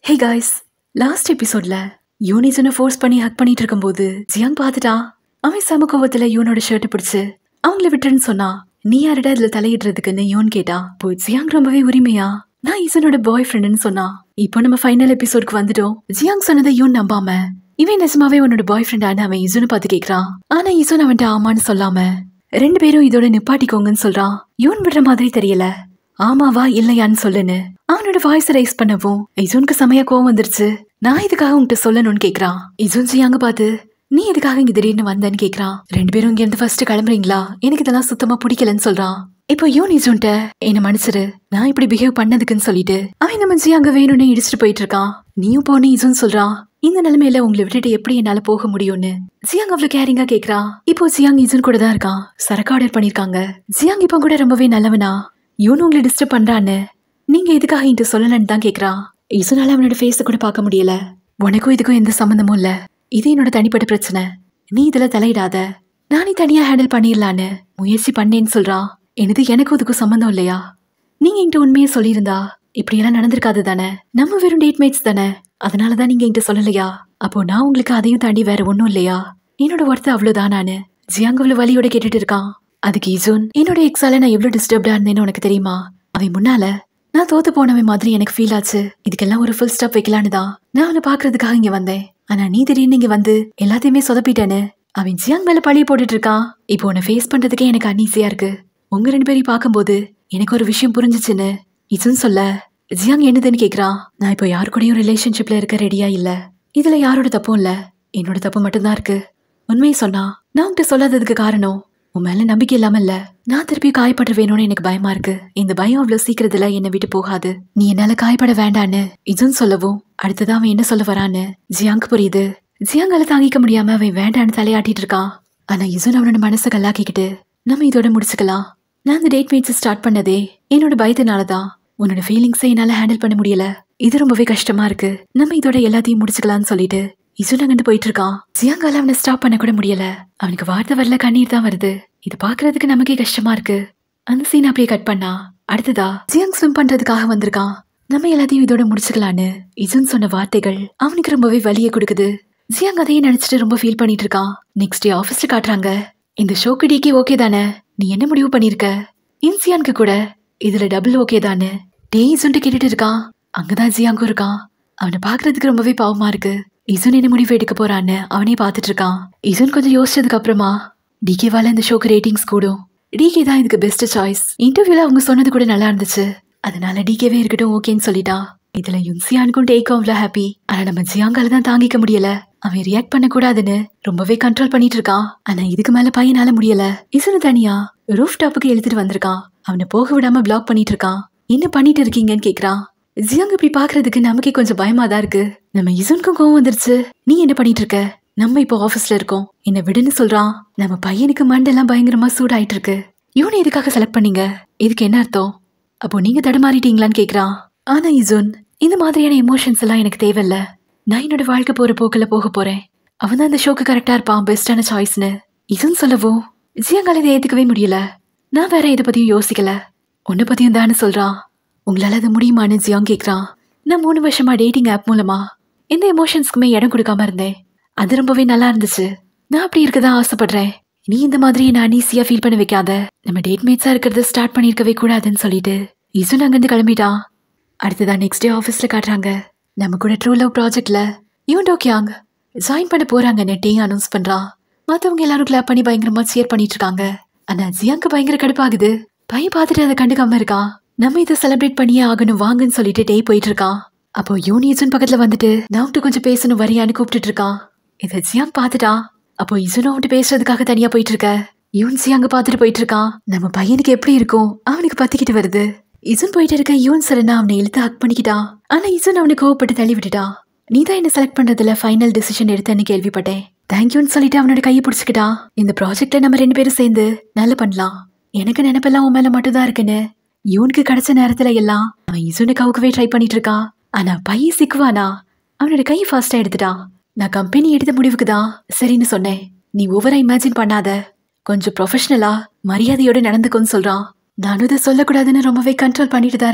hey guys last எபிசோட்ல யூனிசனை force பண்ணி ஹக் பண்ணிட்டு இருக்கும்போது ஜியாங் பார்த்துட்டான் அவன் சம கோவத்துல யூனோட ஷர்ட் பிடிச்சு அவங்கள விட்டுருன்னு சொன்னா நீ யாருடா இதுல தலையிடுறதுக்குன்னு யூன் கேட்டா இப்போ ஜியாங் ரொம்பவே உரிமையா நான் ஈசனோட பாய் ஃப்ரெண்டுன்னு சொன்னா இப்போ நம்ம ஃபைனல் எபிசோடுக்கு வந்துட்டோம் ஜியாங் சொன்னதை யூன் நம்பாம இவன் நிஜமாவே உன்னோட பாய் ஃப்ரெண்டான அவன் இசுனை பார்த்து கேக்குறான் ஆனா இசுன் அவன்கிட்ட ஆமான்னு சொல்லாம ரெண்டு பேரும் இதோட நிப்பாட்டிக்கோங்கன்னு சொல்றான் யூன் விடுற மாதிரி தெரியல ஆமாவா இல்லையான்னு சொல்லுன்னு அவனோட வாய்ஸ் ரைஸ் பண்ணவும் இசுனுக்கு செமையா கோவம் வந்துருச்சு நான் இதுக்காக உன்கிட்ட சொல்லணும்னு கேக்குறான் இசுன் ஜியாங்க பார்த்து நீ எதுக்காக இங்க திடீர்னு வந்தேன்னு கேக்குறான் ரெண்டு பேரும் இங்க இருந்து ஃபர்ஸ்ட் கிளம்புறீங்களா எனக்கு இதெல்லாம் சுத்தமா பிடிக்கலன்னு சொல்றான் இப்போ யூன் இசுன்ட்ட என்ன மன்னிச்சிரு நான் இப்படி பிஹேவ் பண்ணதுக்குன்னு சொல்லிட்டு அவன் நம்ம ஜியாங்க வேணும்னு இடிச்சிட்டு போயிட்டு இருக்கான் நீயும் போன இசுன் சொல்றான் இந்த நிலைமையில உங்களை விட்டுட்டு எப்படி என்னால போக முடியும்னு ஜியாங் அவ்வளவு கேரிங்கா கேக்குறா இப்போ ஜியாங் இசுன் கூட தான் இருக்கான் சரக்கு ஆர்டர் பண்ணிருக்காங்க ஜியாங் இப்போ கூட ரொம்பவே நல்லவனா இவனு உங்களை டிஸ்டர்ப் பண்றான்னு நீங்க எதுக்காக என்கிட்ட சொல்லலன்னு தான் கேக்குறா இசுனால அவனோட ஃபேஸ கூட பார்க்க முடியல உனக்கும் இதுக்கும் எந்த சம்மந்தமும் இல்ல இது என்னோட தனிப்பட்ட பிரச்சனை நீ இதுல தலையிடாத நானே தனியா ஹேண்டில் பண்ணிடலான்னு முயற்சி பண்ணேன்னு சொல்றான் எனது எனக்கும் இதுக்கும் சம்மந்தம் இல்லையா நீங்க என்கிட்ட உண்மையை சொல்லியிருந்தா இப்படியெல்லாம் நடந்திருக்காது தானே நம்ம வெறும் டேட்மேட்ஸ் தானே அதனாலதான் நீங்க என்கிட்ட சொல்லலையா அப்போ நான் உங்களுக்கு அதையும் தாண்டி வேற ஒண்ணும் இல்லையா என்னோட ஒர்த்து அவ்வளவுதானான்னு ஜியாங் அவ்வளவு வலியோட கேட்டுட்டு இருக்கான் அதுக்கு இசுன் என்னோட எக்ஸால நான் எவ்வளவு டிஸ்டர்ப்டா இருந்தேன்னு உனக்கு தெரியுமா அவன் முன்னால நான் தோத்து போனவன் மாதிரி எனக்கு ஃபீல் ஆச்சு இதுக்கெல்லாம் ஒரு ஃபுல் ஸ்டாப் வைக்கலான்னு தான் நான் அவனை பாக்குறதுக்காக இங்க வந்தேன் ஆனா நீ திடீர்னு இங்க வந்து எல்லாத்தையுமே சொதப்பிட்டேன்னு அவன் ஜியாங் மேல பழிய போட்டுட்டு இருக்கான் இப்போ உன்னை ஃபேஸ் பண்றதுக்கே எனக்கு அன்ஈஸியா இருக்கு உங்க ரெண்டு பேரையும் பார்க்கும்போது எனக்கு ஒரு விஷயம் புரிஞ்சுச்சுன்னு இசுன் சொல்ல ஜியாங் என்னதுன்னு கேக்குறான் நான் இப்போ யாரு கூடயும் ரிலேஷன்ஷிப்ல இருக்க ரெடியா இல்ல இதுல யாரோட தப்பும் இல்ல என்னோட தப்பு மட்டும்தான் இருக்கு உண்மையை சொன்னா நான் உன்கிட்ட சொல்லாததுக்கு காரணம் உன் மேல நம்பிக்கை இல்லாம இல்ல நான் திருப்பி காயப்பட வேணும்னு எனக்கு பயமா இருக்கு இந்த பயம் அவ்வளவு சீக்கிரத்துல என்னை விட்டு போகாது நீ என்னால காயப்பட வேண்டான்னு இதுன்னு சொல்லவும் அடுத்ததான் அவன் என்ன சொல்ல வரான்னு ஜியாங்கு புரியுது ஜியாங்கால தாங்கிக்க முடியாம அவன் வேண்டான்னு தலையாட்டிட்டு இருக்கான் ஆனா இசுன் அவனோட மனசை கல்லாக்கிக்கிட்டு நம்ம இதோட முடிச்சுக்கலாம் நான் அந்த டேட் மீட்ஸ் ஸ்டார்ட் பண்ணதே என்னோட பயத்தினாலதான் உன்னோட ஃபீலிங்ஸை என்னால ஹேண்டில் பண்ண முடியல இது ரொம்பவே கஷ்டமா இருக்கு நம்ம இதோட எல்லாத்தையும் முடிச்சுக்கலாம்னு சொல்லிட்டு இசுன் அங்கிட்டு போயிட்டு இருக்கான் ஜியாங்கால அவனை ஸ்டாப் பண்ண கூட முடியல அவனுக்கு வார்த்தை வரல கண்ணீர் தான் வருது இது பாக்குறதுக்கு நமக்கே கஷ்டமா இருக்கு அந்த சீன் அப்படியே கட் பண்ணா அடுத்ததா ஜியாங் ஸ்விம் பண்றதுக்காக வந்திருக்கான் நம்ம எல்லாத்தையும் இதோட முடிச்சுக்கலான்னு இசுன் சொன்ன வார்த்தைகள் அவனுக்கு ரொம்பவே வலியை கொடுக்குது ஜியாங் அதையே நினைச்சிட்டு ரொம்ப ஃபீல் பண்ணிட்டு இருக்கான் நெக்ஸ்ட் டே ஆஃபீஸ்ல காட்டுறாங்க இந்த ஷோக்கு டிக்கே ஓகே தானே நீ என்ன முடிவு பண்ணிருக்க இன்சியானுக்கு கூட இதுல டபுள் ஓகே தானே டே இசுன்ட்டு கேட்டுட்டு இருக்கான் அங்கதான் ஜியாங்கும் இருக்கான் அவனை பாக்குறதுக்கு ரொம்பவே பாவமா இருக்கு இசுன் என்ன முடிவு எடுக்க போறான்னு அவனே பார்த்துட்டு இருக்கான் இசுன் கொஞ்சம் யோசிச்சதுக்கு அப்புறமா டிகேவால இந்த ஷோக்கு ரேட்டிங்ஸ் கூடும் டிகே தான் இதுக்கு பெஸ்ட் சாய்ஸ் இன்டர்வியூல அவங்க சொன்னது கூட நல்லா இருந்துச்சு அதனால டிகேவே இருக்கட்டும் ஓகேன்னு சொல்லிட்டான் இதுல யுன்சியானுக்கும் டேக்கும் அவ்வளோ ஹாப்பி ஆனா நம்ம ஜியாங்கால தான் தாங்கிக்க முடியல அவன் ரியாக்ட் பண்ண கூடாதுன்னு ரொம்பவே கண்ட்ரோல் பண்ணிட்டு இருக்கான் ஆனா இதுக்கு மேல பையனால முடியல இசுனு தனியா ரூஃப் டாப்புக்கு எழுதிட்டு வந்திருக்கான் அவனை போக விடாம பிளாக் பண்ணிட்டு இருக்கான் என்ன பண்ணிட்டு இருக்கீங்கன்னு கேக்குறான் ஜியாங் இப்படி பாக்குறதுக்கு நமக்கே கொஞ்சம் பயமா தான் இருக்கு நம்ம இசுனுக்கும் கோவம் வந்துருச்சு நீ என்ன பண்ணிட்டு இருக்க நம்ம இப்போ ஆபீஸ்ல இருக்கோம் என்ன விடுன்னு சொல்றான் நம்ம பையனுக்கு மண்டெல்லாம் பயங்கரமா சூடாயிட்டு இருக்கு இவனை எதுக்காக செலக்ட் பண்ணீங்க இதுக்கு என்ன அர்த்தம் அப்போ நீங்க தடுமாறிட்டீங்களான்னு கேக்குறான் ஆனா இசுன் இந்த மாதிரியான எமோஷன்ஸ் எல்லாம் எனக்கு தேவையில்ல நான் என்னோட வாழ்க்கை போற போக்குல போக போறேன் அவன் தான் அந்த ஷோக்கு கரெக்டா இருப்பான் பெஸ்டான சாய்ஸ்னு இசுன் சொல்லவும் ஜியாங்கால இதை ஏத்துக்கவே முடியல நான் வேற இதை பத்தியும் யோசிக்கல உன்னை பத்தியும் தானே சொல்றான் உங்களால அது முடியுமான்னு ஜியாங் கேக்குறான் நான் மூணு வருஷமா டேட்டிங் ஆப் மூலமா எந்த எமோஷன்ஸ்க்குமே இடம் கொடுக்காம இருந்தேன் அது ரொம்பவே நல்லா இருந்துச்சு நான் அப்படி இருக்கதா ஆசைப்படுறேன் நீ இந்த மாதிரி என்ன அனீசியா ஃபீல் பண்ண வைக்காத நம்ம டேட்மேட்ஸா இருக்கிறத ஸ்டார்ட் பண்ணிருக்கவே கூடாதுன்னு சொல்லிட்டு இசுன் அங்கிருந்து கிளம்பிட்டான் அடுத்ததான் நெக்ஸ்ட் டே ஆஃபீஸ்ல காட்டுறாங்க நம்ம கூட ட்ரூ லவ் ப்ராஜெக்ட்ல யூன் டோக்கியாங் ஜாயின் பண்ண போறாங்கன்னு டே அனௌன்ஸ் பண்றான் மத்தவங்க எல்லாரும் கிளாப் பண்ணி பயங்கரமா சேர் பண்ணிட்டு இருக்காங்க ஆனா ஜியாங்க்கு பயங்கர கடுப்பாகுது பையன் பார்த்துட்டு அதை கண்டுக்காம இருக்கான் நம்ம இதை செலிப்ரேட் பண்ணியே ஆகணும் வாங்கன்னு சொல்லிட்டு டே போயிட்டு இருக்கான் அப்போ யூனியன் பக்கத்துல வந்துட்டு நான் உன்கிட்ட கொஞ்சம் பேசணும் வரியான்னு கூப்பிட்டுட்டு இருக்கான் இதை ஜியாங் பார்த்துட்டான் அப்போ இசுனும் அவன்கிட்ட பேசுறதுக்காக தனியா போயிட்டு இருக்க யூன் ஜியாங்க பார்த்துட்டு போயிட்டு இருக்கான் நம்ம பையனுக்கு எப்படி இருக்கும் அவனுக்கு பத்திக்கிட்டு வருது இசுன் போயிட்டு இருக்க யூன் சரனா அவனை இழுத்து ஹக் பண்ணிக்கிட்டான் ஆனா இசுன் அவனை கோவப்பட்டு தள்ளி விட்டுட்டான் நீ தான் என்ன செலக்ட் பண்றதுல ஃபைனல் டிசிஷன் எடுத்தேன்னு கேள்விப்பட்டேன் தேங்க்யூன்னு சொல்லிட்டு அவனோட கையை பிடிச்சிக்கிட்டான் இந்த ப்ராஜெக்ட்ல நம்ம ரெண்டு பேரும் சேர்ந்து நல்லா பண்ணலாம் எனக்கு நினைப்பெல்லாம் உன் மேல மட்டும் தான் இருக்குன்னு யூனுக்கு கிடைச்ச நேரத்துல எல்லாம் அவன் இசுனை கவுக்கவே ட்ரை பண்ணிட்டு இருக்கான் ஆனா பையன் சிக்குவானா அவனோட கையை ஃபாஸ்டா எடுத்துட்டான் நான் கம்பெனி எடுத்த முடிவுக்கு தான் சரின்னு சொன்னேன் நீ ஓவரா இமேஜின் பண்ணாத கொஞ்சம் ப்ரொஃபஷனலா மரியாதையோட நடந்துக்கோன்னு சொல்றான் நானும் இதை சொல்லக்கூடாதுன்னு ரொம்பவே கண்ட்ரோல் பண்ணிட்டு தான் இருக்கேன்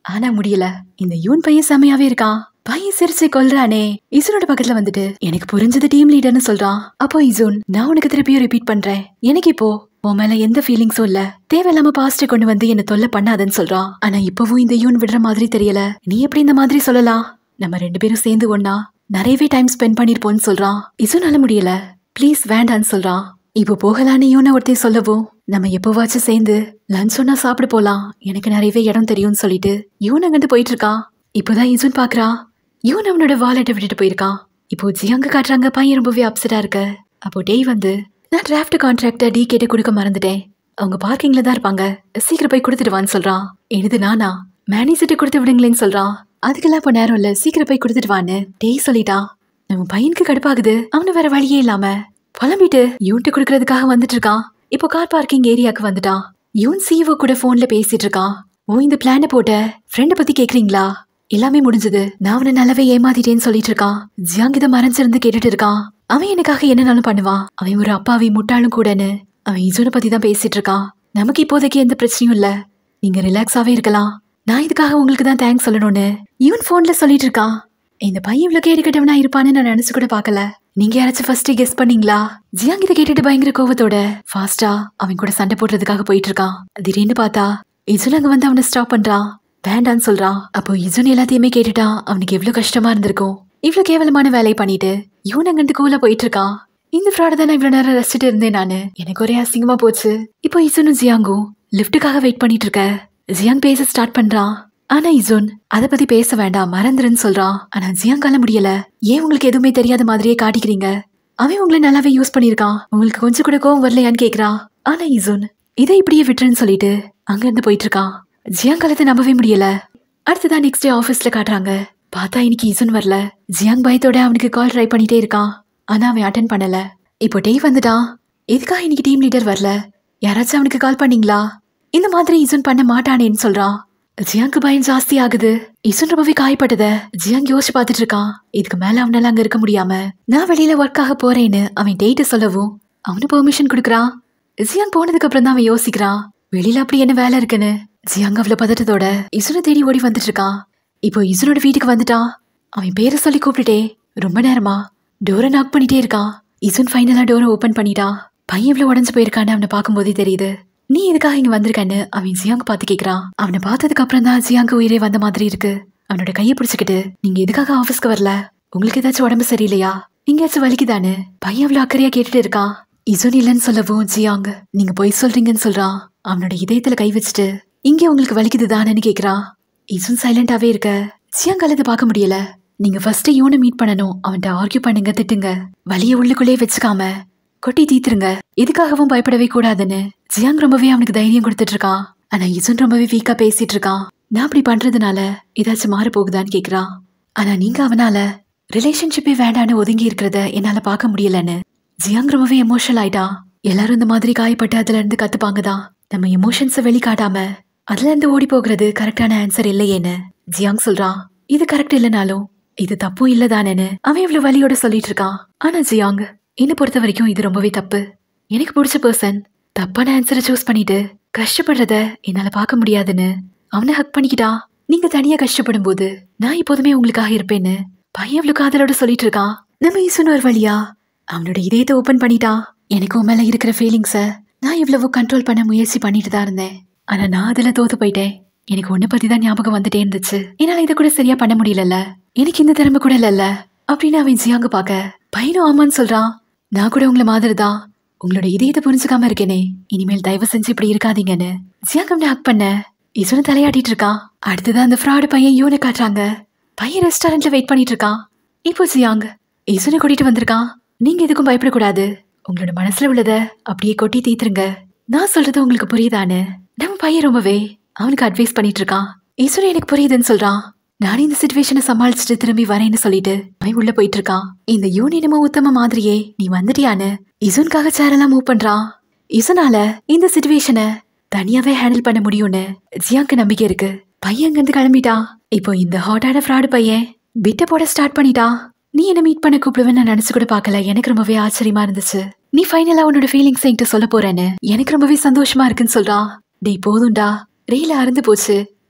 ஆனா முடியல இந்த யூன் பையன் செமையாவே இருக்கான் பையன் சிரிச்சு கொல்றானே இசுனோட பக்கத்துல வந்துட்டு எனக்கு புரிஞ்சது டீம் லீடர்னு சொல்றான் அப்போ இசுன் நான் உனக்கு திருப்பியும் ரிப்பீட் பண்றேன் எனக்கு இப்போ உன் மேல எந்த ஃபீலிங்ஸும் இல்ல தேவையில்லாம பாஸ்ட் கொண்டு வந்து என்ன தொல்லை பண்ணாதன்னு சொல்றான் ஆனா இப்பவும் இந்த யூன் விடுற மாதிரி தெரியல நீ எப்படி இந்த மாதிரி சொல்லலாம் நம்ம ரெண்டு பேரும் சேர்ந்து ஒன்னா நிறையவே டைம் ஸ்பெண்ட் பண்ணிருப்போம்னு சொல்றான் இசுனால முடியல ப்ளீஸ் வேண்டான்னு சொல்றான் இப்போ போகலான்னு யூனை ஒருத்தர் சொல்லவும் நம்ம எப்போவாச்சும் சேர்ந்து லஞ்ச் ஒன்னா சாப்பிட போலாம் எனக்கு நிறையவே இடம் தெரியும்னு சொல்லிட்டு யூன் அங்கிட்டு போயிட்டு இருக்கான் இப்போதான் இசுன் பாக்குறான் யூன் அவனோட வாலெட்டை விட்டுட்டு போயிருக்கான் இப்போ ஜியாங்க காட்டுறாங்க பையன் ரொம்பவே அப்செட்டா இருக்க அப்போ டேய் வந்து நான் டிராஃப்ட் கான்ட்ராக்ட டி கேட்டு கொடுக்க மறந்துட்டேன் அவங்க பார்க்கிங்ல தான் இருப்பாங்க சீக்கிரம் போய் கொடுத்துட்டு சொல்றான் எனது நானா மேனேஜர்ட்ட கொடுத்து விடுங்களேன்னு சொல்றான் அதுக்கெல்லாம் இப்போ நேரம் இல்ல சீக்கிரம் போய் கொடுத்துட்டு வான்னு டேய் சொல்லிட்டான் நம்ம பையனுக்கு கடுப்பாகுது அவனு வேற வழியே இல்லாம புலம்பிட்டு யூன்ட்டு கொடுக்கறதுக்காக வந்துட்டு இருக்கான் இப்போ கார் பார்க்கிங் ஏரியாக்கு வந்துட்டான் யூன் சிஓ கூட போன்ல பேசிட்டு இருக்கான் ஓ இந்த பிளான போட்ட ஃப்ரெண்ட பத்தி கேக்குறீங்களா எல்லாமே முடிஞ்சது நான் அவனை நல்லாவே ஏமாத்திட்டேன்னு சொல்லிட்டு இருக்கான் ஜியாங் இதை மறைஞ்சிருந்து கேட்டுட்டு இருக்கான் அவன் எனக்காக என்னனாலும் பண்ணுவான் அவன் ஒரு அப்பாவி முட்டாளும் கூடன்னு அவன் இஜுனை பத்தி தான் பேசிட்டு இருக்கான் நமக்கு இப்போதைக்கு எந்த பிரச்சனையும் இல்ல நீங்க ரிலாக்ஸாவே இருக்கலாம் நான் இதுக்காக உங்களுக்கு தான் தேங்க்ஸ் சொல்லணும்னு இவன் போன்ல சொல்லிட்டு இருக்கான் இந்த பையன் இவ்வளவு கேடு கட்டவனா இருப்பான்னு நான் நினைச்சு கூட பார்க்கல நீங்க யாராச்சும் ஃபர்ஸ்ட் கெஸ் பண்ணீங்களா ஜியாங் இதை கேட்டுட்டு பயங்கர கோவத்தோட ஃபாஸ்டா அவன் கூட சண்டை போடுறதுக்காக போயிட்டு இருக்கான் திடீர்னு பார்த்தா இஜுன் அங்க வந்து அவனை ஸ்டாப் பண்றான் வேண்டான்னு சொல்றான் அப்போ இஜுன் எல்லாத்தையுமே கேட்டுட்டான் அவனுக்கு எவ்வளவு கஷ்டமா இருந்திருக்கும் இவ்வளவு கேவலமான வேலையை பண்ணிட்டு இவன் அங்கிருந்து கூல போயிட்டு இருக்கான் இந்த ஃப்ராட் தான் நான் இவ்வளவு நேரம் ரசிச்சுட்டு இருந்தேன் நானு எனக்கு ஒரே அசிங்கமா போச்சு இப்போ இசுனும் ஜியாங்கும் லிஃப்ட்டுக்காக வெயிட் பண்ணிட்டு இருக்க ஜியாங் பேச ஸ்டார்ட் பண்றான் ஆனா இசுன் அத பத்தி பேச வேண்டாம் மறந்துருன்னு சொல்றான் ஆனா ஜியாங்கால முடியல ஏன் உங்களுக்கு எதுவுமே தெரியாத மாதிரியே காட்டிக்கிறீங்க அவன் உங்களை நல்லாவே யூஸ் பண்ணிருக்கான் உங்களுக்கு கொஞ்சம் கூட கோவம் வரலையான்னு கேக்குறான் ஆனா இசுன் இதை இப்படியே விட்டுருன்னு சொல்லிட்டு அங்க இருந்து போயிட்டு இருக்கான் ஜியாங் காலத்தை நம்பவே முடியல அடுத்ததான் நெக்ஸ்ட் டே ஆபீஸ்ல காட்டுறாங்க பார்த்தா இன்னைக்கு இசுன் வரல ஜியாங் பயத்தோட அவனுக்கு கால் ட்ரை பண்ணிட்டே இருக்கான் ஆனா அவன் அட்டன் பண்ணல இப்போ டே வந்துட்டான் எதுக்காக இன்னைக்கு டீம் லீடர் வரல யாராச்சும் அவனுக்கு கால் பண்ணீங்களா இந்த மாதிரி இசுன் பண்ண மாட்டானேன்னு சொல்றான் ஜியாங்க்கு பயம் ஜாஸ்தி ஆகுது இசுன் ரொம்பவே காயப்பட்டத ஜியாங் யோசிச்சு பார்த்துட்டு இருக்கான் இதுக்கு மேல அவனால அங்க இருக்க முடியாம நான் வெளியில ஒர்க்காக போறேன்னு அவன் டேட்ட சொல்லவும் அவனு பெர்மிஷன் கொடுக்குறான் ஜியாங் போனதுக்கு அப்புறம் தான் அவன் யோசிக்கிறான் வெளியில அப்படி என்ன வேலை இருக்குன்னு ஜியாங் அவ்வளவு பதட்டத்தோட இசுனை தேடி ஓடி வந்துட்டு இருக்கான் இப்போ இசுனோட வீட்டுக்கு வந்துட்டான் அவன் பேரை சொல்லி கூப்பிட்டுட்டே ரொம்ப நேரமா டோரை நாக் பண்ணிட்டே இருக்கான் இசுன் ஃபைனலா டோரை ஓபன் பண்ணிட்டான் பையன் இவ்வளவு உடஞ்சு போயிருக்கான்னு அவனை பார்க்கும்போதே தெரியுது நீ எதுக்காக இங்க வந்திருக்கன்னு அவன் ஜியாங்க பார்த்து கேக்குறான் அவனை பார்த்ததுக்கு அப்புறம் தான் ஜியாங்க உயிரே வந்த மாதிரி இருக்கு அவனோட கையை பிடிச்சுக்கிட்டு நீங்க எதுக்காக ஆபீஸ்க்கு வரல உங்களுக்கு ஏதாச்சும் உடம்பு சரியில்லையா எங்கேயாச்சும் வலிக்குதானு பையன் அவ்வளவு அக்கறையா கேட்டுட்டு இருக்கான் இசுன் இல்லைன்னு சொல்லவும் ஜியாங் நீங்க பொய் சொல்றீங்கன்னு சொல்றான் அவனோட இதயத்துல கை வச்சுட்டு இங்க உங்களுக்கு வலிக்குது தானேன்னு கேக்குறான் இசுன் சைலண்டாவே இருக்க ஜியாங் அழுது பார்க்க முடியல நீங்க ஃபர்ஸ்ட் யூனை மீட் பண்ணணும் அவன்கிட்ட ஆர்கியூ பண்ணுங்க திட்டுங்க வலிய உள்ளுக்குள்ளே வச்சுக்காம கொட்டி தீத்துருங்க எதுக்காகவும் பயப்படவே கூடாதுன்னு ஜியாங் ரொம்பவே அவனுக்கு தைரியம் கொடுத்துட்டு இருக்கான் ஆனா இசுன் ரொம்பவே வீக்கா பேசிட்டு இருக்கான் நான் அப்படி பண்றதுனால ஏதாச்சும் மாற போகுதான்னு கேக்குறான் ஆனா நீங்க அவனால ரிலேஷன்ஷிப்பே வேண்டான்னு ஒதுங்கி இருக்கிறத என்னால பார்க்க முடியலன்னு ஜியாங் ரொம்பவே எமோஷனல் ஆயிட்டான் எல்லாரும் இந்த மாதிரி காயப்பட்டு அதுல இருந்து கத்துப்பாங்க தான் நம்ம எமோஷன்ஸை வெளிக்காட்டாம அதுல இருந்து ஓடி போகிறது கரெக்டான ஆன்சர் இல்லையேன்னு ஜியாங் சொல்றான் இது கரெக்ட் இல்லைனாலும் இது தப்பும் இல்லதானேன்னு அவன் இவ்வளவு வலியோட சொல்லிட்டு இருக்கான் ஆனா ஜியாங் என்னை பொறுத்த வரைக்கும் இது ரொம்பவே தப்பு எனக்கு பிடிச்ச பர்சன் தப்பான ஆன்சரை சூஸ் பண்ணிட்டு கஷ்டப்படுறத என்னால பார்க்க முடியாதுன்னு அவனை ஹக் பண்ணிக்கிட்டான் நீங்க தனியா கஷ்டப்படும் போது நான் எப்போதுமே உங்களுக்காக இருப்பேன்னு பையன் இவ்வளவு காதலோட சொல்லிட்டு இருக்கான் நம்ம ஈசன் ஒரு வழியா அவனோட இதயத்தை ஓபன் பண்ணிட்டான் எனக்கு உன் மேல இருக்கிற ஃபீலிங்ஸ நான் இவ்வளவு கண்ட்ரோல் பண்ண முயற்சி பண்ணிட்டு தான் இருந்தேன் ஆனா நான் அதுல தோத்து போயிட்டேன் எனக்கு உன்னை பத்தி தான் ஞாபகம் வந்துட்டே இருந்துச்சு என்னால இதை கூட சரியா பண்ண முடியலல்ல எனக்கு இந்த திறமை கூட இல்லல்ல அப்படின்னு அவன் ஜியாங்க பாக்க பையனும் ஆமான்னு சொல்றான் நான் கூட உங்களை மாதிரி தான் உங்களோட இதயத்தை புரிஞ்சுக்காம இருக்கேனே இனிமேல் தயவு செஞ்சு இப்படி இருக்காதீங்கன்னு ஜியாங்கம் ஹக் பண்ண இசுனு தலையாட்டிட்டு இருக்கான் அடுத்ததான் அந்த ஃப்ராடு பையன் யூனை காட்டுறாங்க பையன் ரெஸ்டாரண்ட்ல வெயிட் பண்ணிட்டு இருக்கான் இப்போ ஜியாங் இசுனை கூட்டிட்டு வந்திருக்கான் நீங்க எதுக்கும் பயப்படக்கூடாது உங்களோட மனசுல உள்ளத அப்படியே கொட்டி தீத்துருங்க நான் சொல்றது உங்களுக்கு புரியுதான்னு நம்ம பையன் ரொம்பவே அவனுக்கு அட்வைஸ் பண்ணிட்டு இருக்கான் ஈஸ்வரன் எனக்கு புரியுதுன்னு சொல்றான் நானே இந்த சுச்சுவேஷனை சமாளிச்சுட்டு திரும்பி வரேன்னு சொல்லிட்டு அவன் உள்ள போயிட்டு இருக்கான் இந்த யூனியனமோ உத்தம மாதிரியே நீ வந்துட்டியான்னு இசுனுக்காக சேரெல்லாம் மூவ் பண்றான் இசுனால இந்த சுச்சுவேஷனை தனியாவே ஹேண்டில் பண்ண முடியும்னு ஜியாக்கு நம்பிக்கை இருக்கு பையன் அங்கிருந்து கிளம்பிட்டான் இப்போ இந்த ஹாட்டான ஃப்ராடு பையன் பிட்ட போட ஸ்டார்ட் பண்ணிட்டான் நீ என்ன மீட் பண்ண கூப்பிடுவேன்னு நான் நினைச்சு கூட பார்க்கல எனக்கு ரொம்பவே ஆச்சரியமா இருந்துச்சு நீ ஃபைனலா உன்னோட ஃபீலிங்ஸ் என்கிட்ட சொல்ல போறேன்னு எனக்கு ரொம்பவே சந்தோஷமா இருக்குன்னு சொல்றான் டேய் போதும்டா ரீல அறுந்து போச்சு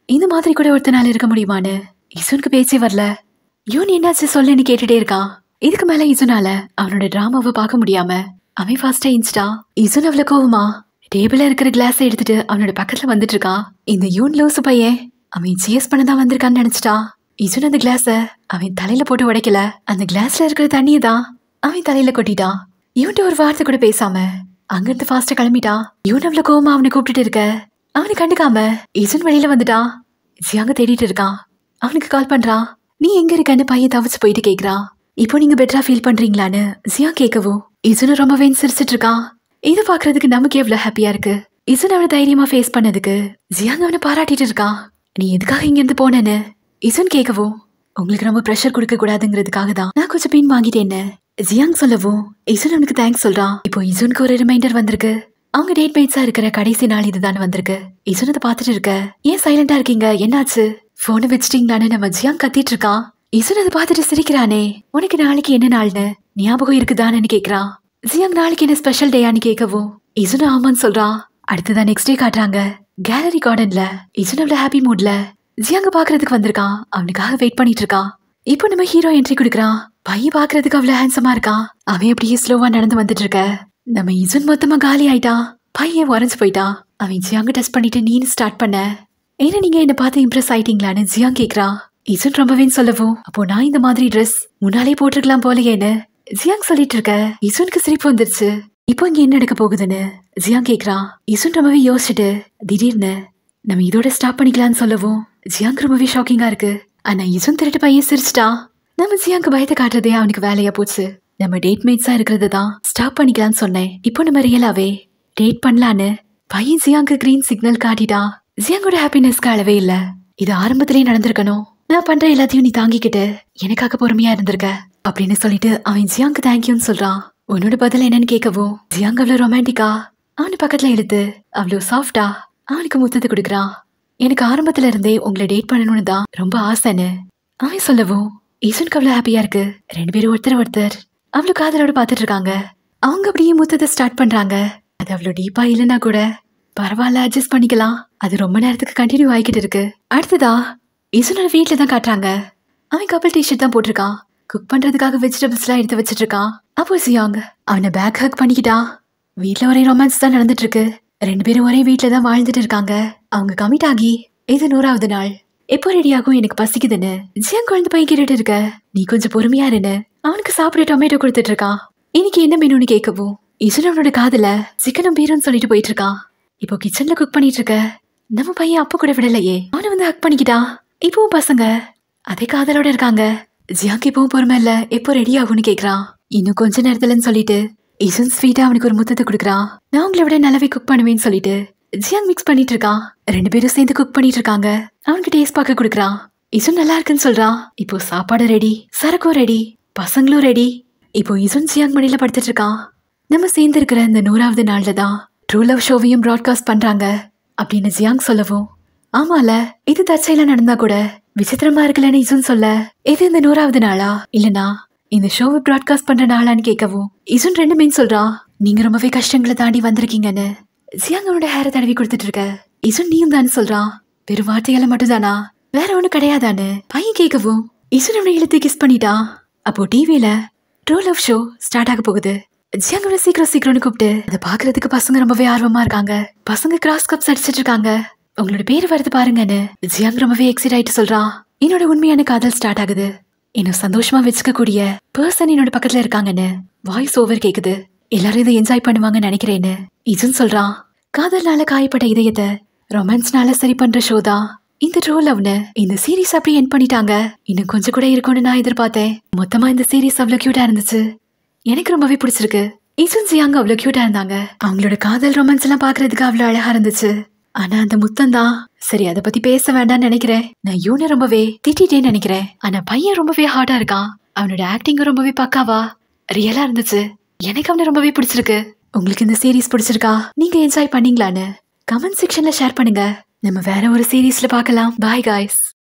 இந்த மாதிரி கூட ஒருத்தனால இருக்க முடியுமான்னு இசுனுக்கு பேச்சே வரல யூன் என்னாச்சு சொல்லுன்னு கேட்டுட்டே இருக்கான் இதுக்கு மேல இசுனால அவனோட டிராமாவை பார்க்க முடியாம அவன் ஃபாஸ்டா இன்ஸ்டா இசுன் அவ்வளவு கோவமா டேபிள்ல இருக்கிற கிளாஸ் எடுத்துட்டு அவனோட பக்கத்துல வந்துட்டு இருக்கான் இந்த யூன் லூசு பையன் அவன் சேஸ் பண்ண தான் வந்திருக்கான்னு நினைச்சிட்டான் இசுன் அந்த கிளாஸ அவன் தலையில போட்டு உடைக்கல அந்த கிளாஸ்ல இருக்கிற தண்ணியை தான் அவன் தலையில கொட்டிட்டான் இவன்ட்டு ஒரு வார்த்தை கூட பேசாம அங்கிருந்து ஃபாஸ்டா கிளம்பிட்டான் இவன் அவ்வளவு கோவமா அவனை கூப்பிட்டுட்டு இருக்க அவனை கண்டுக்காம இசுன் வெளியில வந்துட்டான் ஜியாங்க தேடிட்டு இருக்கான் அவனுக்கு கால் பண்றான் நீ எங்க இருக்கன்னு பையன் தவிச்சு போயிட்டு கேக்குறான் இப்போ நீங்க பெட்டரா ஃபீல் பண்றீங்களான்னு ஜியா கேட்கவும் இசுனு ரொம்பவே சிரிச்சிட்டு இருக்கான் இதை பாக்குறதுக்கு நமக்கு எவ்வளவு ஹாப்பியா இருக்கு இசுன் அவனை தைரியமா ஃபேஸ் பண்ணதுக்கு ஜியாங்க அவனை பாராட்டிட்டு இருக்கான் நீ எதுக்காக இங்க இருந்து போனேன்னு இசுன் கேட்கவும் உங்களுக்கு ரொம்ப ப்ரெஷர் கொடுக்க கூடாதுங்கிறதுக்காக தான் நான் கொஞ்சம் பின் வாங்கிட்டேன்னு ஜியாங் சொல்லவும் இசுன் அவனுக்கு தேங்க்ஸ் சொல்றான் இப்போ இசுனுக்கு ஒரு ரிமைண்டர் வந்திருக்கு அவங்க டேட் மேட்ஸா இருக்கிற கடைசி நாள் இதுதான் வந்திருக்கு இசுன் அதை பார்த்துட்டு இருக்க ஏன் சைலண்டா இருக்கீங்க என்னாச்சு போனை வச்சிட்டீங்களான்னு நம்ம ஜியாங் கத்திட்டு இருக்கான் இசுன் அதை பார்த்துட்டு சிரிக்கிறானே உனக்கு நாளைக்கு என்ன நாள்னு ஞாபகம் இருக்குதான்னு கேக்குறான் ஜியாங் நாளைக்கு என்ன ஸ்பெஷல் டேயான்னு கேட்கவும் இசுன் ஆமான்னு சொல்றான் அடுத்ததான் நெக்ஸ்ட் டே காட்டுறாங்க கேலரி கார்டன்ல இசுன் அவ்வளவு ஹாப்பி மூட்ல ஜியாங்க பாக்குறதுக்கு வந்திருக்கான் அவனுக்காக வெயிட் பண்ணிட்டு இருக்கான் இப்போ நம்ம ஹீரோ என்ட்ரி கொடுக்குறான் பையன் பாக்குறதுக்கு அவ்வளவு ஹேண்ட்ஸமா இருக்கான் அவன் அப்படியே ஸ்லோவா நடந்து வந்துட்டு இருக்க நம்ம இசுன் மொத்தமா காலி ஆயிட்டான் பையன் உறைஞ்சு போயிட்டான் அவன் ஜியாங்க டெஸ்ட் பண்ணிட்டு நீனு ஸ்டார்ட் பண்ண ஏன்னா நீங்க என்ன பார்த்து இம்ப்ரெஸ் ஆயிட்டீங்களான்னு ஜியாங் கேக்குறான் இசுன் ரொம்பவே சொல்லவும் அப்போ நான் இந்த மாதிரி ட்ரெஸ் முன்னாலே போட்டிருக்கலாம் போலயேன்னு ஜியாங் சொல்லிட்டு இருக்க இசுனுக்கு சிரிப்பு வந்துருச்சு இப்போ இங்க என்ன நடக்க போகுதுன்னு ஜியாங் கேக்குறான் இசுன் ரொம்பவே யோசிச்சுட்டு திடீர்னு நம்ம இதோட ஸ்டாப் பண்ணிக்கலாம்னு சொல்லவும் ஜியாங் ரொம்பவே ஷாக்கிங்கா இருக்கு ஆனா இசுன் திருட்டு பையன் சிரிச்சிட்டான் நம்ம ஜியாங்க்கு பயத்தை காட்டுறதே அவனுக்கு வேலையா போச்சு நம்ம டேட் மேட்ஸா இருக்கிறது தான் ஸ்டாப் பண்ணிக்கலாம்னு சொன்னேன் இப்போ நம்ம ரியலாவே டேட் பண்ணலான்னு பையன் ஜியாங்க்கு கிரீன் சிக்னல் காட்டிட்டான் ஜியாங்கோட ஹாப்பினஸ்க்கு அளவே இல்ல இது ஆரம்பத்திலேயே நடந்திருக்கணும் நான் பண்ற எல்லாத்தையும் நீ தாங்கிக்கிட்டு எனக்காக பொறுமையா இருந்திருக்க அப்படின்னு சொல்லிட்டு அவன் ஜியாங்க்கு தேங்க்யூன்னு சொல்றான் உன்னோட பதில் என்னன்னு கேட்கவும் ஜியாங் அவ்வளவு ரொமான்டிக்கா அவனு பக்கத்துல எடுத்து அவ்வளவு சாஃப்டா அவனுக்கு முத்தத்தை கொடுக்குறான் எனக்கு ஆரம்பத்துல இருந்தே உங்களை டேட் பண்ணணும்னு தான் ரொம்ப ஆசைன்னு அவன் சொல்லவும் ஈசனுக்கு அவ்வளவு ஹாப்பியா இருக்கு ரெண்டு பேரும் ஒருத்தர் ஒருத்தர் அவ்வளவு காதலோட பாத்துட்டு இருக்காங்க அவங்க அப்படியே முத்தத்தை ஸ்டார்ட் பண்றாங்க அது அவ்வளவு டீப்பா இல்லைன்னா கூட பரவாயில்ல அட்ஜஸ்ட் பண்ணிக்கலாம் அது ரொம்ப நேரத்துக்கு கண்டினியூ ஆகிக்கிட்டு இருக்கு அடுத்ததா இசுனோட வீட்ல தான் காட்டுறாங்க அவன் கப்பல் டிஷர்ட் தான் போட்டிருக்கான் குக் பண்றதுக்காக வெஜிடபிள்ஸ்லாம் எடுத்து வச்சிட்டு இருக்கான் அப்போ சியாங் அவனை பேக் ஹக் பண்ணிக்கிட்டான் வீட்ல ஒரே ரொமான்ஸ் தான் நடந்துட்டு இருக்கு ரெண்டு பேரும் ஒரே வீட்ல தான் வாழ்ந்துட்டு இருக்காங்க அவங்க கமிட் ஆகி இது நூறாவது நாள் எப்போ ரெடியாகும் எனக்கு பசிக்குதுன்னு ஜியாங் குழந்தை பையன் கேட்டுட்டு இருக்க நீ கொஞ்சம் பொறுமையா இருன்னு அவனுக்கு சாப்பிட டொமேட்டோ கொடுத்துட்டு இருக்கான் இன்னைக்கு என்ன மெனுன்னு கேட்கவும் இசுன் அவனோட காதுல சிக்கனும் பீரும் சொல்லிட்டு போயிட்டு இருக்கான் இப்போ கிச்சன்ல குக் பண்ணிட்டு இருக்க நம்ம பையன் அப்ப கூட விடலையே அவனை வந்து ஹக் பண்ணிக்கிட்டான் இப்பவும் பசங்க அதே காதலோட இருக்காங்க ஜியாக்கு இப்பவும் பொறுமை இல்ல எப்போ ரெடி ஆகும்னு கேக்குறான் இன்னும் கொஞ்ச நேரத்துலன்னு சொல்லிட்டு இசுன் ஸ்வீட்டா அவனுக்கு ஒரு முத்தத்தை கொடுக்குறான் நான் உங்களை விட நல்லாவே குக் பண்ணுவேன்னு சொல்லிட்டு ஜியாங் மிக்ஸ் பண்ணிட்டு இருக்கான் ரெண்டு பேரும் சேர்ந்து குக் பண்ணிட்டு இருக்காங்க அவனுக்கு டேஸ்ட் பார்க்க கொடுக்குறான் இசுன் நல்லா இருக்குன்னு சொல்றான் இப்போ சாப்பாடு ரெடி சரக்கும் ரெடி பசங்களும் ரெடி இப்போ இசுன் ஜியாங் மடியில படுத்துட்டு இருக்கான் நம்ம சேர்ந்து இருக்கிற இந்த நூறாவது நாள்ல தான் ட்ரூ லவ் ஷோவையும் ப்ராட்காஸ்ட் பண்றாங்க அப்படின்னு ஜியாங் சொல்லவும் ஆமால இது தற்செயலா நடந்தா கூட விசித்திரமா இருக்கலன்னு இசுன் சொல்ல இது இந்த நூறாவது நாளா இல்லனா இந்த ஷோவை ப்ராட்காஸ்ட் பண்ற நாளான்னு கேட்கவும் இசுன் ரெண்டு மீன் சொல்றான் நீங்க ரொம்பவே கஷ்டங்களை தாண்டி வந்திருக்கீங்கன்னு ஜியாங் அவனோட ஹேரை தடவி கொடுத்துட்டு இருக்க இசுன் நீயும் தானே சொல்றான் வெறும் வார்த்தையால மட்டும்தானா வேற ஒண்ணும் கிடையாதான்னு பையன் கேட்கவும் இசுன் அவனை இழுத்து கிஸ் பண்ணிட்டான் அப்போ டிவில ட்ரூ லவ் ஷோ ஸ்டார்ட் ஆக போகுது ஜியாங் அவனை சீக்கிரம் சீக்கிரம்னு கூப்பிட்டு அதை பாக்குறதுக்கு பசங்க ரொம்பவே ஆர்வமா இருக்காங்க பசங்க கிராஸ் கப்ஸ் அடிச்சிட்டு இருக்காங்க உங்களோட பேர் வருது பாருங்கன்னு ஜியாங் ரொம்பவே எக்ஸைட் ஆயிட்டு சொல்றான் என்னோட உண்மையான காதல் ஸ்டார்ட் ஆகுது இன்னும் சந்தோஷமா வச்சுக்க கூடிய பர்சன் என்னோட பக்கத்துல இருக்காங்கன்னு வாய்ஸ் ஓவர் கேக்குது எல்லாரும் இதை என்ஜாய் பண்ணுவாங்கன்னு நினைக்கிறேன்னு இதுன்னு சொல்றான் காதல்னால காயப்பட்ட இதயத்தை ரொமான்ஸ்னால சரி பண்ற ஷோ தான் இந்த ட்ரூ லவ்னு இந்த சீரிஸ் அப்படியே என் பண்ணிட்டாங்க இன்னும் கொஞ்சம் கூட இருக்கும்னு நான் எதிர்பார்த்தேன் மொத்தமா இந்த சீரிஸ் அவ்வளவு கியூட்டா இருந்துச்சு எனக்கு ரொம்பவே பிடிச்சிருக்கு இசுன் ஜியாங் அவ்வளவு கியூட்டா இருந்தாங்க அவங்களோட காதல் ரொமான்ஸ் எல்லாம் பாக்குறதுக்கு அவ்வளவு அழகா இருந்துச்சு ஆனா அந்த முத்தம் தான் சரி அதை பத்தி பேச வேண்டாம்னு நினைக்கிறேன் நான் யூனை ரொம்பவே திட்டிட்டேன்னு நினைக்கிறேன் ஆனா பையன் ரொம்பவே ஹார்டா இருக்கான் அவனோட ஆக்டிங் ரொம்பவே பக்காவா ரியலா இருந்துச்சு எனக்கு அவனை ரொம்பவே பிடிச்சிருக்கு உங்களுக்கு இந்த சீரிஸ் பிடிச்சிருக்கா நீங்க என்ஜாய் பண்ணீங்களான்னு கமெண்ட் செக்ஷன்ல ஷேர் பண்ணுங்க நம்ம வேற ஒரு சீரீஸ்ல பார்க்கலாம் பாய் காய்ஸ்